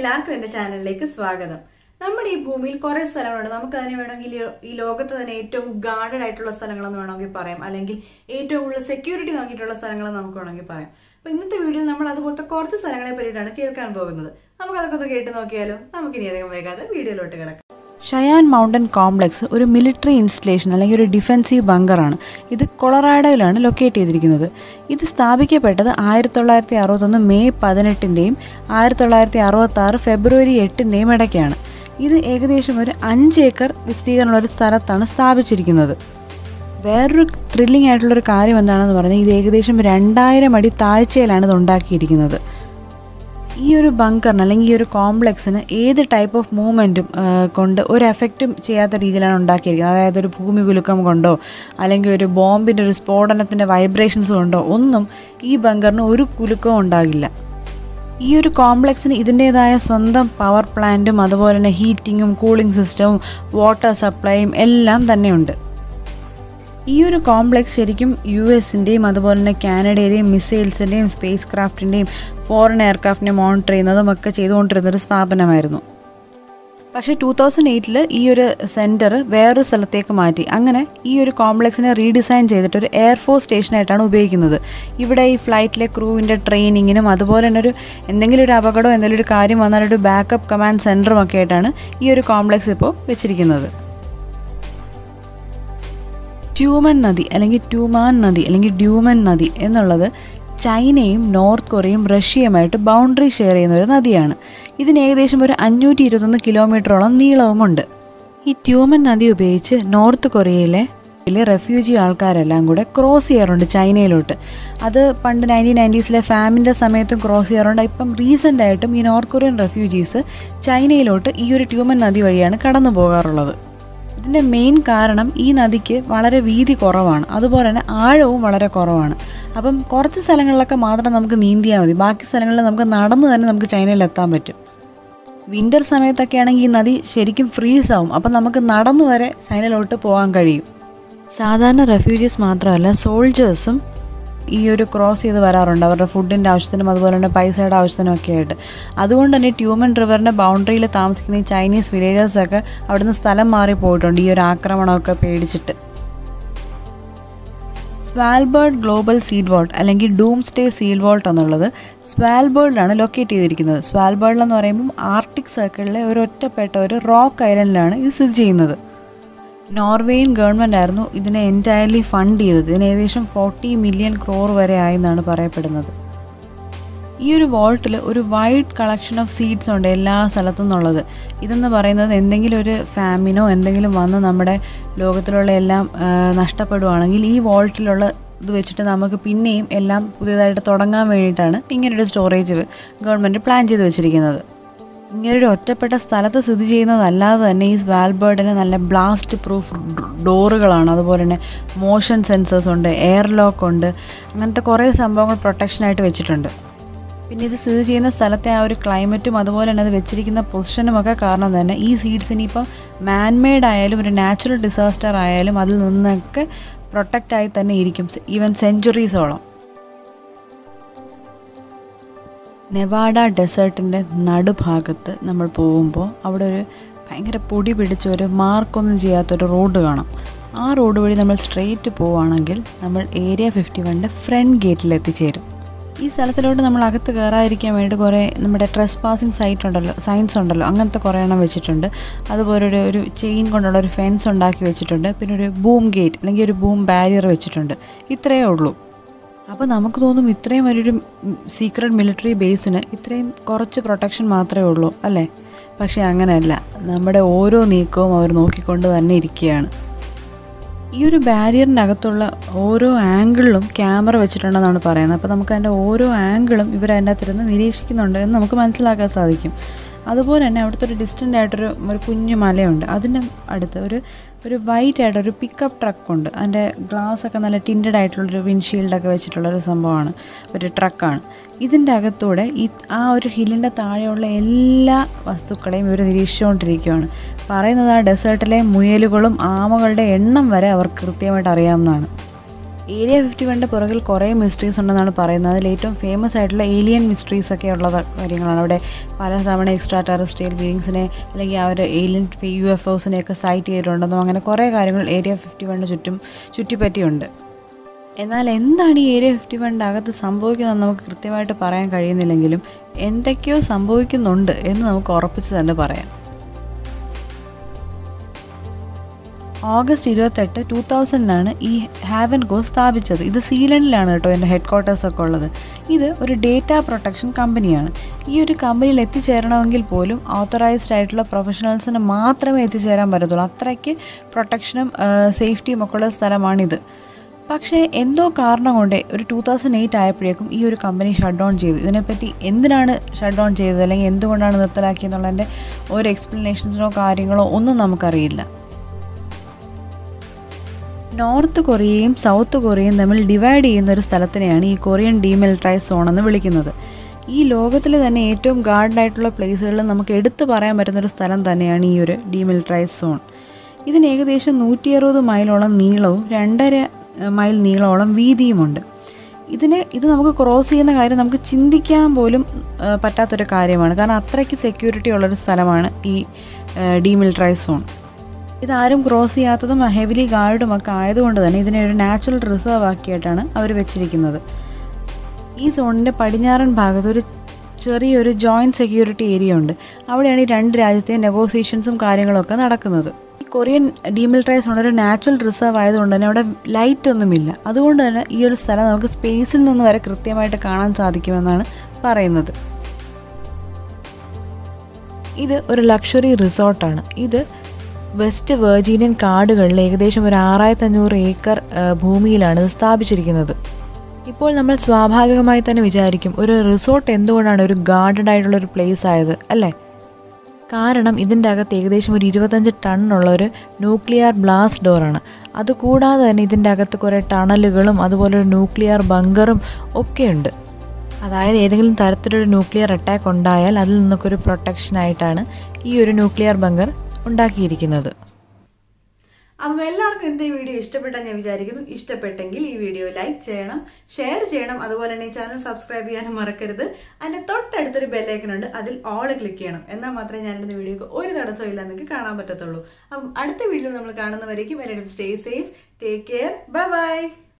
എല്ലാവർക്കും എൻ്റെ ചാനലിലേക്ക് സ്വാഗതം നമ്മുടെ ഈ ഭൂമിയിൽ കുറേ സ്ഥലങ്ങളുണ്ട് നമുക്ക് അതിനെ വേണമെങ്കിൽ ഈ- ഈ ലോകത്ത് തന്നെ ഏറ്റവും ഗാർഡഡ് ആയിട്ടുള്ള സ്ഥലങ്ങളെന്ന് വേണമെങ്കിൽ പറയാം അല്ലെങ്കിൽ ഏറ്റവും കൂടുതൽ സെക്യൂരിറ്റി നോക്കിയിട്ടുള്ള സ്ഥലങ്ങളെന്ന് നമുക്ക് വേണമെങ്കിൽ പറയാം അപ്പൊ ഇന്നത്തെ വീഡിയോയിൽ നമ്മൾ അതുപോലത്തെ കുറച്ച് സ്ഥലങ്ങളെ പറ്റിയിട്ടാണ് കേൾക്കാൻ പോകുന്നത് നമുക്ക് അതൊക്കെ ഒന്ന് കേട്ട് നോക്കിയാലോ നമുക്കിനി അധികം വൈകാതെ വീഡിയോയിലോട്ട് കിടക്കാം ഷയാൻ മൗണ്ടൻ കോംപ്ലക്സ് ഒരു മിലിറ്ററി ഇൻസ്റ്റലേഷൻ അല്ലെങ്കിൽ ഒരു ഡിഫെൻസീവ് ബങ്കറാണ് ഇത് കൊളറാഡോയിലാണ് ലൊക്കേറ്റ് ചെയ്തിരിക്കുന്നത് ഇത് സ്ഥാപിക്കപ്പെട്ടത് ആയിരത്തി തൊള്ളായിരത്തി അറുപത്തൊന്ന് മെയ് പതിനെട്ടിൻ്റെയും ആയിരത്തി തൊള്ളായിരത്തി അറുപത്തി ആറ് ഫെബ്രുവരി എട്ടിൻ്റെയും ഇടയ്ക്കാണ് ഇത് ഏകദേശം ഒരു അഞ്ച് ഏക്കർ വിസ്തീർണമുള്ള ഒരു സ്ഥലത്താണ് സ്ഥാപിച്ചിരിക്കുന്നത് വേറൊരു ത്രില്ലിംഗ് ആയിട്ടുള്ളൊരു കാര്യം എന്താണെന്ന് പറഞ്ഞാൽ ഇത് ഏകദേശം രണ്ടായിരം അടി താഴ്ചയിലാണ് ഇത് ഉണ്ടാക്കിയിരിക്കുന്നത് ഈ ഒരു ബങ്കറിന് അല്ലെങ്കിൽ ഈ ഒരു കോംപ്ലക്സിന് ഏത് ടൈപ്പ് ഓഫ് മൂവ്മെൻറ്റും കൊണ്ട് ഒരു എഫക്റ്റും ചെയ്യാത്ത രീതിയിലാണ് ഉണ്ടാക്കിയിരിക്കുന്നത് അതായത് ഒരു ഭൂമി കുലുക്കം കൊണ്ടോ അല്ലെങ്കിൽ ഒരു ബോംബിൻ്റെ ഒരു സ്ഫോടനത്തിൻ്റെ വൈബ്രേഷൻസ് കൊണ്ടോ ഒന്നും ഈ ബങ്കറിന് ഒരു കുലുക്കവും ഉണ്ടാകില്ല ഈ ഒരു കോംപ്ലക്സിന് ഇതിൻ്റേതായ സ്വന്തം പവർ പ്ലാന്റും അതുപോലെ തന്നെ ഹീറ്റിങ്ങും കൂളിംഗ് സിസ്റ്റവും വാട്ടർ സപ്ലൈയും എല്ലാം തന്നെയുണ്ട് ഈ ഒരു കോംപ്ലക്സ് ശരിക്കും യു എസിൻ്റെയും അതുപോലെ തന്നെ കാനഡയുടെയും മിസൈൽസിൻ്റെയും സ്പേസ് ക്രാഫ്റ്റിൻ്റെയും ഫോറിൻ എയർക്രാഫ്റ്റിനെ മോണിറ്റർ ചെയ്യുന്നതും ഒക്കെ ചെയ്തുകൊണ്ടിരുന്ന ഒരു സ്ഥാപനമായിരുന്നു പക്ഷേ ടൂ തൗസൻഡ് എയ്റ്റിൽ ഈ ഒരു സെൻറ്റർ വേറൊരു സ്ഥലത്തേക്ക് മാറ്റി അങ്ങനെ ഈ ഒരു കോംപ്ലക്സിനെ റീഡിസൈൻ ചെയ്തിട്ട് ഒരു എയർഫോഴ്സ് സ്റ്റേഷനായിട്ടാണ് ഉപയോഗിക്കുന്നത് ഇവിടെ ഈ ഫ്ലൈറ്റിലെ ക്രൂവിൻ്റെ ട്രെയിനിങ്ങിനും അതുപോലെ തന്നെ ഒരു എന്തെങ്കിലും ഒരു അപകടമോ എന്തെങ്കിലും ഒരു കാര്യം വന്നാൽ ഒരു ബാക്കപ്പ് കമാൻഡ് സെൻറ്ററും ഒക്കെ ആയിട്ടാണ് ഈ ഒരു കോംപ്ലക്സ് ഇപ്പോൾ വെച്ചിരിക്കുന്നത് ട്യൂമൻ നദി അല്ലെങ്കിൽ ട്യൂമാൻ നദി അല്ലെങ്കിൽ ഡ്യൂമൻ നദി എന്നുള്ളത് ചൈനയും നോർത്ത് കൊറിയയും റഷ്യയുമായിട്ട് ബൗണ്ടറി ഷെയർ ചെയ്യുന്ന ഒരു നദിയാണ് ഇതിന് ഏകദേശം ഒരു അഞ്ഞൂറ്റി ഇരുപത്തൊന്ന് കിലോമീറ്ററോളം നീളവുമുണ്ട് ഈ ട്യൂമൻ നദി ഉപയോഗിച്ച് നോർത്ത് കൊറിയയിലെ ിലെ റെഫ്യൂജി ആൾക്കാരെല്ലാം കൂടെ ക്രോസ് ചെയ്യാറുണ്ട് ചൈനയിലോട്ട് അത് പണ്ട് നയൻറ്റീൻ നയൻറ്റീസിലെ ഫാമിൻ്റെ സമയത്തും ക്രോസ് ചെയ്യാറുണ്ട് ഇപ്പം റീസെൻ്റ് ആയിട്ടും ഈ നോർത്ത് കൊറിയൻ റെഫ്യൂജീസ് ചൈനയിലോട്ട് ഈ ഒരു ട്യൂമൻ നദി വഴിയാണ് കടന്നു പോകാറുള്ളത് ഇതിൻ്റെ മെയിൻ കാരണം ഈ നദിക്ക് വളരെ വീതി കുറവാണ് അതുപോലെ തന്നെ ആഴവും വളരെ കുറവാണ് അപ്പം കുറച്ച് സ്ഥലങ്ങളിലൊക്കെ മാത്രം നമുക്ക് നീന്തിയാൽ മതി ബാക്കി സ്ഥലങ്ങളിൽ നമുക്ക് നടന്ന് തന്നെ നമുക്ക് ചൈനയിൽ എത്താൻ പറ്റും വിൻ്റർ സമയത്തൊക്കെ ആണെങ്കിൽ ഈ നദി ശരിക്കും ഫ്രീസ് ആവും അപ്പം നമുക്ക് നടന്നു വരെ ചൈനയിലോട്ട് പോകാൻ കഴിയും സാധാരണ റെഫ്യൂജീസ് മാത്രമല്ല സോൾജേഴ്സും ഈ ഒരു ക്രോസ് ചെയ്ത് വരാറുണ്ട് അവരുടെ ഫുഡിൻ്റെ ആവശ്യത്തിനും അതുപോലെ തന്നെ പൈസയുടെ ആവശ്യത്തിനും ഒക്കെ ആയിട്ട് അതുകൊണ്ട് തന്നെ ട്യൂമൻ റിവറിൻ്റെ ബൗണ്ടറിയിൽ താമസിക്കുന്ന ഈ ചൈനീസ് വില്ലേജേഴ്സൊക്കെ അവിടുന്ന് സ്ഥലം മാറി പോയിട്ടുണ്ട് ഈ ഒരു ആക്രമണമൊക്കെ പേടിച്ചിട്ട് സ്വാൽബേർഡ് ഗ്ലോബൽ സീഡ് വോൾട്ട് അല്ലെങ്കിൽ ഡൂം സ്റ്റേ സീഡ് വോൾട്ട് എന്നുള്ളത് സ്വാൽബേർഡിലാണ് ലൊക്കേറ്റ് ചെയ്തിരിക്കുന്നത് സ്വാൽബേർഡിൽ എന്ന് പറയുമ്പം ആർട്ടിക് സർക്കിളിലെ ഒരു ഒറ്റപ്പെട്ട ഒരു റോക്ക് ഐലൻഡിലാണ് ഇത് സ്ഥിതി ചെയ്യുന്നത് നോർവേയിൻ ഗവൺമെൻറ് ആയിരുന്നു ഇതിനെ എൻറ്റയർലി ഫണ്ട് ചെയ്തത് ഇതിന് ഏകദേശം ഫോർട്ടി മില്യൺ ക്രോർ വരെ ആയെന്നാണ് പറയപ്പെടുന്നത് ഈ ഒരു വോൾട്ടിൽ ഒരു വൈഡ് കളക്ഷൻ ഓഫ് സീഡ്സ് ഉണ്ട് എല്ലാ സ്ഥലത്തു നിന്നുള്ളത് ഇതെന്ന് പറയുന്നത് എന്തെങ്കിലും ഒരു ഫാമിനോ എന്തെങ്കിലും വന്ന് നമ്മുടെ ലോകത്തിലുള്ള എല്ലാം ആ, നഷ്ടപ്പെടുവാണെങ്കിൽ ഈ വോൾട്ടിലുള്ള ഇത് വെച്ചിട്ട് നമുക്ക് പിന്നെയും എല്ലാം പുതിയതായിട്ട് തുടങ്ങാൻ വേണ്ടിയിട്ടാണ് ഇങ്ങനൊരു സ്റ്റോറേജ് ഗവൺമെൻറ് പ്ലാൻ ചെയ്ത് വെച്ചിരിക്കുന്നത് ഇങ്ങനൊരു ഒറ്റപ്പെട്ട സ്ഥലത്ത് സ്ഥിതി ചെയ്യുന്നതല്ലാതെ തന്നെ ഈ സ്വാൽബേർഡിന് നല്ല ബ്ലാസ്റ്റ് പ്രൂഫ് ഡോറുകളാണ് അതുപോലെ തന്നെ മോഷൻ സെൻസേഴ്സ് ഉണ്ട് എയർ ലോക്ക് ഉണ്ട് അങ്ങനത്തെ കുറേ സംഭവങ്ങൾ പ്രൊട്ടക്ഷനായിട്ട് വെച്ചിട്ടുണ്ട് പിന്നെ ഇത് സ്ഥിതി ചെയ്യുന്ന സ്ഥലത്തെ ആ ഒരു ക്ലൈമറ്റും അതുപോലെ തന്നെ അത് വെച്ചിരിക്കുന്ന പൊസിഷനും ഒക്കെ കാരണം തന്നെ ഈ സീഡ്സിന് ഇപ്പം മാൻമെയ്ഡ് ആയാലും ഒരു നാച്ചുറൽ ഡിസാസ്റ്റർ ആയാലും അതിൽ നിന്നൊക്കെ പ്രൊട്ടക്റ്റ് ആയി തന്നെ ഇരിക്കും ഈവൻ സെഞ്ചുറീസോളം നെവാഡ ഡെസേർട്ടിൻ്റെ നടുഭാഗത്ത് നമ്മൾ പോകുമ്പോൾ അവിടെ ഒരു ഭയങ്കര പൊടി പിടിച്ച ഒരു മാർക്കൊന്നും ചെയ്യാത്തൊരു റോഡ് കാണാം ആ റോഡ് വഴി നമ്മൾ സ്ട്രെയിറ്റ് പോവുകയാണെങ്കിൽ നമ്മൾ ഏരിയ ഫിഫ്റ്റി വണ്ണിൻ്റെ ഫ്രണ്ട് ഗേറ്റിൽ എത്തിച്ചേരും ഈ സ്ഥലത്തിലോട്ട് നമ്മൾ അകത്ത് കയറാതിരിക്കാൻ വേണ്ടി കുറേ നമ്മുടെ ട്രെസ് പാസിങ് സൈറ്റ് ഉണ്ടല്ലോ സയൻസ് ഉണ്ടല്ലോ അങ്ങനത്തെ കുറേ എണ്ണം വെച്ചിട്ടുണ്ട് അതുപോലെ ഒരു ഒരു ചെയിൻ കൊണ്ടുള്ള ഒരു ഫെൻസ് ഉണ്ടാക്കി വെച്ചിട്ടുണ്ട് പിന്നെ ഒരു ബൂം ഗേറ്റ് അല്ലെങ്കിൽ ഒരു ബൂം ബാരിയർ വെച്ചിട്ടുണ്ട് ഇത്രയേ ഉള്ളൂ അപ്പോൾ നമുക്ക് തോന്നും ഇത്രയും വലിയൊരു സീക്രട്ട് മിലിറ്ററി ബേസിന് ഇത്രയും കുറച്ച് പ്രൊട്ടക്ഷൻ മാത്രമേ ഉള്ളൂ അല്ലേ പക്ഷേ അങ്ങനെയല്ല നമ്മുടെ ഓരോ നീക്കവും അവർ നോക്കിക്കൊണ്ട് തന്നെ ഇരിക്കുകയാണ് ഈ ഒരു ബാരിയറിനകത്തുള്ള ഓരോ ആംഗിളിലും ക്യാമറ വെച്ചിട്ടുണ്ടെന്നാണ് പറയുന്നത് അപ്പോൾ നമുക്ക് അതിൻ്റെ ഓരോ ആംഗിളും ഇവർ അതിൻ്റെ അകത്തിരുന്ന് നിരീക്ഷിക്കുന്നുണ്ട് എന്ന് നമുക്ക് മനസ്സിലാക്കാൻ സാധിക്കും അതുപോലെ തന്നെ അവിടുത്തെ ഒരു ഡിസ്റ്റൻ്റ് ആയിട്ടൊരു ഒരു കുഞ്ഞു മലയുണ്ട് അതിൻ്റെ അടുത്ത് ഒരു ഒരു വൈറ്റ് ആയിട്ട് ഒരു പിക്കപ്പ് ട്രക്കുണ്ട് അതിൻ്റെ ഗ്ലാസ് ഒക്കെ നല്ല ടിൻറ്റഡ് ആയിട്ടുള്ളൊരു വിൻഷീൽഡൊക്കെ വെച്ചിട്ടുള്ളൊരു സംഭവമാണ് ഒരു ട്രക്കാണ് ഇതിൻ്റെ അകത്തൂടെ ഈ ആ ഒരു ഹില്ലിൻ്റെ താഴെയുള്ള എല്ലാ വസ്തുക്കളെയും ഇവർ നിരീക്ഷിച്ചുകൊണ്ടിരിക്കുകയാണ് പറയുന്നത് ആ ഡെസേർട്ടിലെ മുയലുകളും ആമകളുടെ എണ്ണം വരെ അവർക്ക് കൃത്യമായിട്ട് അറിയാവുന്നതാണ് ഏരിയ ഫിഫ്റ്റി വണ്ണിൻ്റെ പുറകിൽ കുറേ മിസ്റ്ററീസ് ഉണ്ടെന്നാണ് പറയുന്നത് അതിൽ ഏറ്റവും ഫേമസ് ആയിട്ടുള്ള ഏലിയൻ മിസ്റ്ററീസ് ഒക്കെ ഉള്ള കാര്യങ്ങളാണ് അവിടെ പല തവണ എക്സ്ട്രാ ടെറസ്ട്രിയൽ ബീയിങ്സിനെ അല്ലെങ്കിൽ ആ ഒരു ഏലിയൻ യു എഫ് ഒസിനെയൊക്കെ സൈറ്റ് ചെയ്തിട്ടുണ്ടെന്നും അങ്ങനെ കുറേ കാര്യങ്ങൾ ഏരിയ ഫിഫ്റ്റി വണ്ണിന് ചുറ്റും ചുറ്റിപ്പറ്റിയുണ്ട് എന്നാൽ എന്താണ് ഈ ഏരിയ ഫിഫ്റ്റി വണ്ണിൻ്റെ അകത്ത് സംഭവിക്കുന്നതെന്ന് നമുക്ക് കൃത്യമായിട്ട് പറയാൻ കഴിയുന്നില്ലെങ്കിലും എന്തൊക്കെയോ സംഭവിക്കുന്നുണ്ട് എന്ന് നമുക്ക് ഉറപ്പിച്ച് തന്നെ പറയാം ഓഗസ്റ്റ് ഇരുപത്തെട്ട് ടു തൗസൻഡിലാണ് ഈ ഹാവൻ ഗോ സ്ഥാപിച്ചത് ഇത് സീലൻഡിലാണ് കേട്ടോ എൻ്റെ ഹെഡ് ക്വാർട്ടേഴ്സ് ഒക്കെ ഉള്ളത് ഇത് ഒരു ഡേറ്റ പ്രൊട്ടക്ഷൻ കമ്പനിയാണ് ഈ ഒരു കമ്പനിയിൽ എത്തിച്ചേരണമെങ്കിൽ പോലും ഓത്തറൈസ്ഡ് ആയിട്ടുള്ള പ്രൊഫഷണൽസിന് മാത്രമേ എത്തിച്ചേരാൻ പറ്റത്തുള്ളൂ അത്രയ്ക്ക് പ്രൊട്ടക്ഷനും സേഫ്റ്റിയും ഒക്കെ ഉള്ള സ്ഥലമാണിത് പക്ഷേ എന്തോ കാരണം കൊണ്ട് ഒരു ടൂ തൗസൻഡ് എയ്റ്റ് ആയപ്പോഴേക്കും ഈ ഒരു കമ്പനി ഷട്ട് ഡൗൺ ചെയ്തു ഇതിനെപ്പറ്റി എന്തിനാണ് ഷട്ട് ഡൗൺ ചെയ്തത് അല്ലെങ്കിൽ എന്തുകൊണ്ടാണ് നിർത്തലാക്കിയെന്നുള്ളതിൻ്റെ ഒരു എക്സ്പ്ലനേഷൻസിനോ കാര്യങ്ങളോ ഒന്നും നമുക്കറിയില്ല നോർത്ത് കൊറിയയും സൗത്ത് കൊറിയയും തമ്മിൽ ഡിവൈഡ് ചെയ്യുന്ന ഒരു സ്ഥലത്തിനെയാണ് ഈ കൊറിയൻ ഡീമിലിറ്ററൈസ് സോൺ എന്ന് വിളിക്കുന്നത് ഈ ലോകത്തിലെ തന്നെ ഏറ്റവും ഗാർഡായിട്ടുള്ള പ്ലേസുകളിൽ നമുക്ക് എടുത്തു പറയാൻ പറ്റുന്ന ഒരു സ്ഥലം തന്നെയാണ് ഈ ഒരു ഡീമിലിറ്ററൈസ് സോൺ ഇതിന് ഏകദേശം നൂറ്റി അറുപത് മൈലോളം നീളവും രണ്ടര മൈൽ നീളോളം വീതിയുമുണ്ട് ഇതിനെ ഇത് നമുക്ക് ക്രോസ് ചെയ്യുന്ന കാര്യം നമുക്ക് ചിന്തിക്കാൻ പോലും പറ്റാത്തൊരു കാര്യമാണ് കാരണം അത്രയ്ക്ക് സെക്യൂരിറ്റി ഉള്ളൊരു സ്ഥലമാണ് ഈ ഡീമിലിറ്ററൈസ് സോൺ ഇതാരും ക്രോസ് ചെയ്യാത്തതും ഹെവിലി ഗാർഡും ഒക്കെ ആയതുകൊണ്ട് തന്നെ ഇതിനെ ഒരു നാച്ചുറൽ റിസർവ് ആക്കിയിട്ടാണ് അവർ വെച്ചിരിക്കുന്നത് ഈ സോണിൻ്റെ പടിഞ്ഞാറൻ ഭാഗത്ത് ഒരു ചെറിയൊരു ജോയിൻറ്റ് സെക്യൂരിറ്റി ഏരിയ ഉണ്ട് അവിടെയാണ് ഈ രണ്ട് രാജ്യത്തെ നെഗോസിയേഷൻസും കാര്യങ്ങളൊക്കെ നടക്കുന്നത് ഈ കൊറിയൻ ഡീമിലിറ്ററൈസ് സോൺ ഒരു നാച്ചുറൽ റിസർവ് ആയതുകൊണ്ട് തന്നെ അവിടെ ലൈറ്റ് ഒന്നുമില്ല അതുകൊണ്ട് തന്നെ ഈ ഒരു സ്ഥലം നമുക്ക് സ്പേസിൽ നിന്ന് വരെ കൃത്യമായിട്ട് കാണാൻ സാധിക്കുമെന്നാണ് പറയുന്നത് ഇത് ഒരു ലക്ഷറി റിസോർട്ടാണ് ഇത് വെസ്റ്റ് വെർജീനിയൻ കാടുകളിൽ ഏകദേശം ഒരു ആറായിരത്തി അഞ്ഞൂറ് ഏക്കർ ഭൂമിയിലാണ് ഇത് സ്ഥാപിച്ചിരിക്കുന്നത് ഇപ്പോൾ നമ്മൾ സ്വാഭാവികമായി തന്നെ വിചാരിക്കും ഒരു റിസോർട്ട് എന്തുകൊണ്ടാണ് ഒരു ഗാർഡഡ് ആയിട്ടുള്ള ഒരു പ്ലേസ് ആയത് അല്ലേ കാരണം ഇതിൻ്റെ അകത്ത് ഏകദേശം ഒരു ഇരുപത്തഞ്ച് ടണ്ണുള്ള ഒരു ന്യൂക്ലിയർ ബ്ലാസ്റ്റ് ഡോറാണ് അതുകൂടാതെ തന്നെ ഇതിൻ്റെ അകത്ത് കുറേ ടണലുകളും അതുപോലെ ഒരു ന്യൂക്ലിയർ ബങ്കറും ഒക്കെയുണ്ട് അതായത് ഏതെങ്കിലും തരത്തിലൊരു ന്യൂക്ലിയർ അറ്റാക്ക് ഉണ്ടായാൽ അതിൽ നിന്നൊക്കെ ഒരു പ്രൊട്ടക്ഷനായിട്ടാണ് ഈ ഒരു ന്യൂക്ലിയർ ബങ്കർ ഉണ്ടാക്കിയിരിക്കുന്നത് അപ്പം എല്ലാവർക്കും എൻ്റെ ഈ വീഡിയോ ഇഷ്ടപ്പെട്ടാൽ ഞാൻ വിചാരിക്കുന്നു ഇഷ്ടപ്പെട്ടെങ്കിൽ ഈ വീഡിയോ ലൈക്ക് ചെയ്യണം ഷെയർ ചെയ്യണം അതുപോലെ തന്നെ ഈ ചാനൽ സബ്സ്ക്രൈബ് ചെയ്യാനും മറക്കരുത് അതിൻ്റെ തൊട്ടടുത്തൊരു ബെല്ലൈക്കൺ ഉണ്ട് അതിൽ ഓൾ ക്ലിക്ക് ചെയ്യണം എന്നാൽ മാത്രമേ ഞാൻ എൻ്റെ വീഡിയോക്ക് ഒരു തടസ്സവും ഇല്ല നിങ്ങൾക്ക് കാണാൻ പറ്റത്തുള്ളൂ അപ്പം അടുത്ത വീഡിയോ നമ്മൾ കാണുന്നവരേക്കും എല്ലാവരും stay safe take care bye by